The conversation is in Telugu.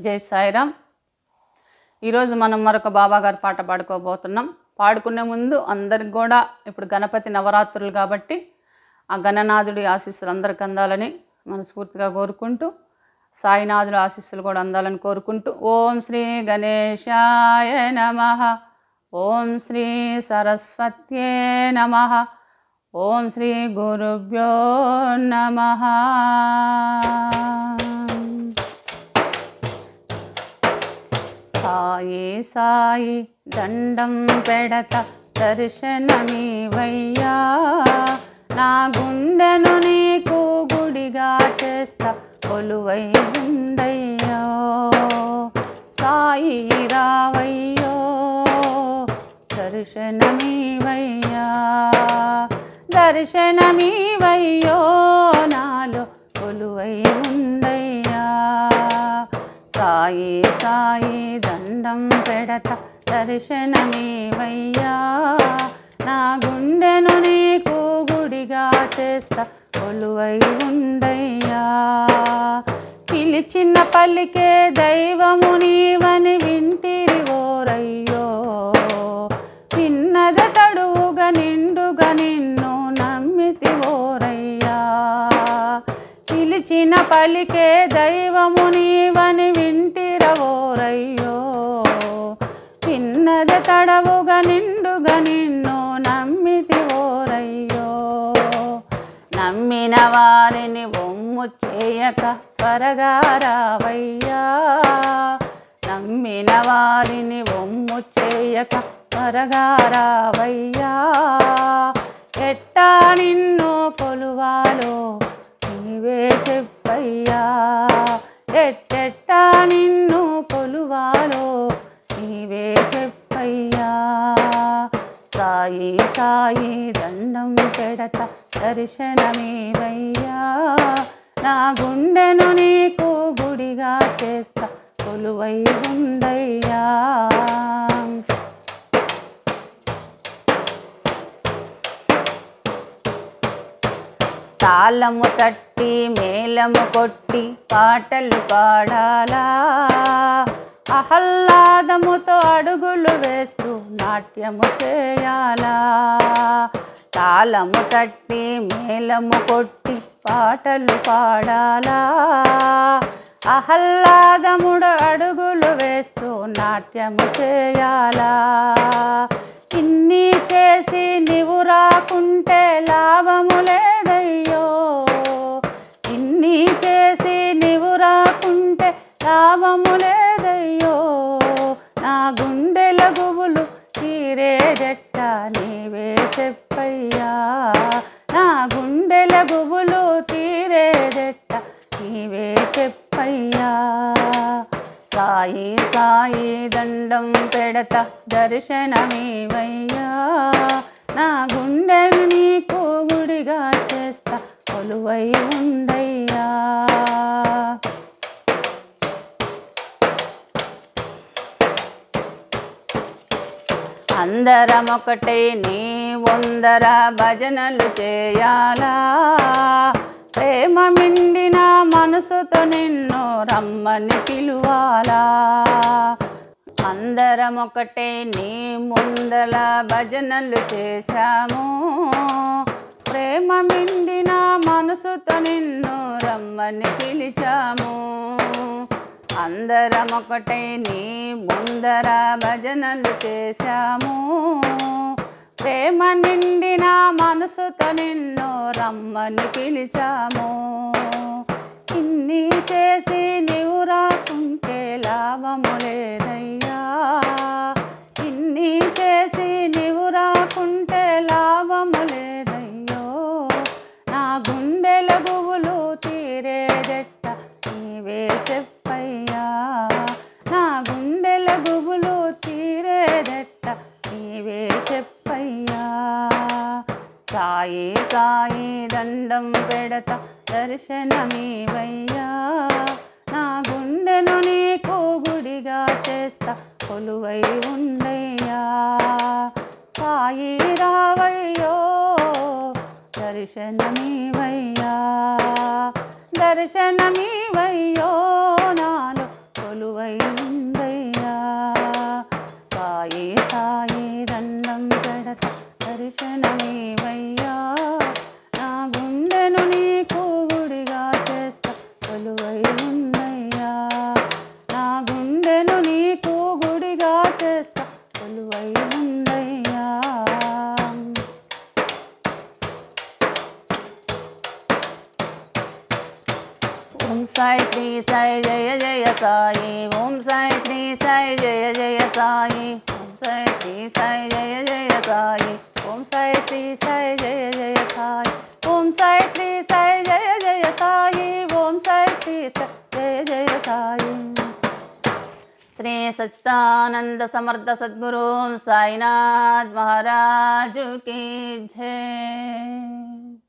జై సాయిరామ్ ఈరోజు మనం మరొక బాబాగారి పాట పాడుకోబోతున్నాం పాడుకునే ముందు అందరికి కూడా ఇప్పుడు గణపతి నవరాత్రులు కాబట్టి ఆ గణనాథుడి ఆశీస్సులు అందరికి అందాలని మనస్ఫూర్తిగా కోరుకుంటూ సాయినాథుడి ఆశీస్సులు కూడా అందాలని కోరుకుంటూ ఓం శ్రీ గణేశాయ నమ ఓం శ్రీ సరస్వత్యే నమ ఓం శ్రీ గురుభ్యో నమ సాయి సాయి దండం పెడత దర్శనమీవయ్యా నా గుండెను నీకు గుడిగా చేస్తా కొలువై ఉండయ్యో సాయి రావయ్యో దర్శనమీవయ్యా దర్శనమీవయ్యో నాలో కొలువై ఉండయ్యా సాయి సాయి దండం పెడత దర్శనమేవయ్యా నా గుండెను నీకు గుడిగా చేస్తా కొలువై ఉండయ్యా పిలిచిన పలికే దైవము నీవని వింటిరి ఓరయ్యో చిన్నద తడువుగా నిండుగా నిన్ను నమ్మితి ఓరయ్యా పిలిచిన పలికే దైవము నీవని వింటిరవోరయ్యో చిన్నద తడవుగా నిండుగా నిన్ను నమ్మితి ఓరయ్యో నమ్మిన వారిని బొమ్ము చేయక త్వరగా రావయ్యా నమ్మిన వారిని బొమ్ము చేయక త్వరగా రావయ్యా ఎట్టా నిన్ను కొలువాలో నీవే చెప్పయ్యా ఎట్టెట్టా నిన్ను కొలువాలో నీవే చెప్పయ్యా సాయి సాయి దండం పెడత దర్శనమేవయ్యా నా గుండెను నీకు గుడిగా చేస్తా కొలువై ఉండయ్యా తాళము తట్టి మేళము కొట్టి పాటలు పాడాలా ఆహ్లాదముతో అడుగులు వేస్తూ నాట్యము చేయాలా తాళము తట్టి మేళము కొట్టి పాటలు పాడాలా ఆహ్లాదముడు అడుగులు వేస్తూ నాట్యము చేయాలా ఇన్ని చేసి నీవు రాకుంటే లాభము లేదయ్యో ఇన్ని చేసి నీవు రాకుంటే లాభము లేదయ్యో నా గుండెల గుబులు తీరేదెట్ట నీవే చెప్పయ్యా నా గుండెల గుబులు తీరేదెట్ట నీవే చెప్పయ్యా సాయి సాయి దండం పెడత దర్శనమేవయ్యా నా గుండెను నీకు గుడిగా చేస్తా కొలువై ఉండయ్యా అందరం ఒకటే నీ వందర భజనలు చేయాలా ప్రేమ మిండిన మనసుతో నిన్ను రమ్మని పిలువాలా అందరం ఒకటే నీ ముందల భజనలు చేశాము ప్రేమ మిండిన మనసుతో నిన్ను రమ్మని పిలిచాము అందరం ఒకటే నీ ముందర భజనలు చేశాము ప్రేమ నిండిన మనసుతో నిన్ను రమ్మని పిలిచాము ఇన్ని చేసి నీవు రాకుంటే లాభము లేదయ్యా ఇన్ని చేసి నీవు రాకుంటే లాభము లేదయ్యో నా గుండెల గుబులు తీరేదెట్ట నీవే చెప్పయ్యా నా గుండెల గుబులు తీరేదెట్ట నీవే చెప్పయ్యా సాయి సాయి దండం పెడత దర్శనమీవయ్యా నా గుండెను నీకు గుడిగా చేస్తా కొలువై ఉండయ్యా సాయి రావయ్యో దర్శనమీవయ్యా దర్శనమీవయ్యో నాలో కొలువై కొలువై ఉందయ్యా సాయి సాయి దండం పెడత దర్శనమేవయ్యా నా గుండెను నీకు గుడిగా చేస్తా కొలువై ఉందయ్యా నా గుండెను నీకు గుడిగా చేస్తా కొలువై ఉందయ్యా ఓం సాయి శ్రీ సాయి జయ జయ సాయి ఓం సాయి శ్రీ సాయి జయ జయ సాయి ఓం సాయి శ్రీ సాయి జయ జయ సాయి ఓం సాయి శ్రీ సాయి జయ జయ సాయి ఓం సాయి శ్రీ సాయి జయ జయ సాయి ఓం సాయి శ్రీ సాయి జయ జయ సాయి శ్రీ సచ్చిదానంద సమర్థ సద్గురు సాయినాథ్ మహారాజు की जय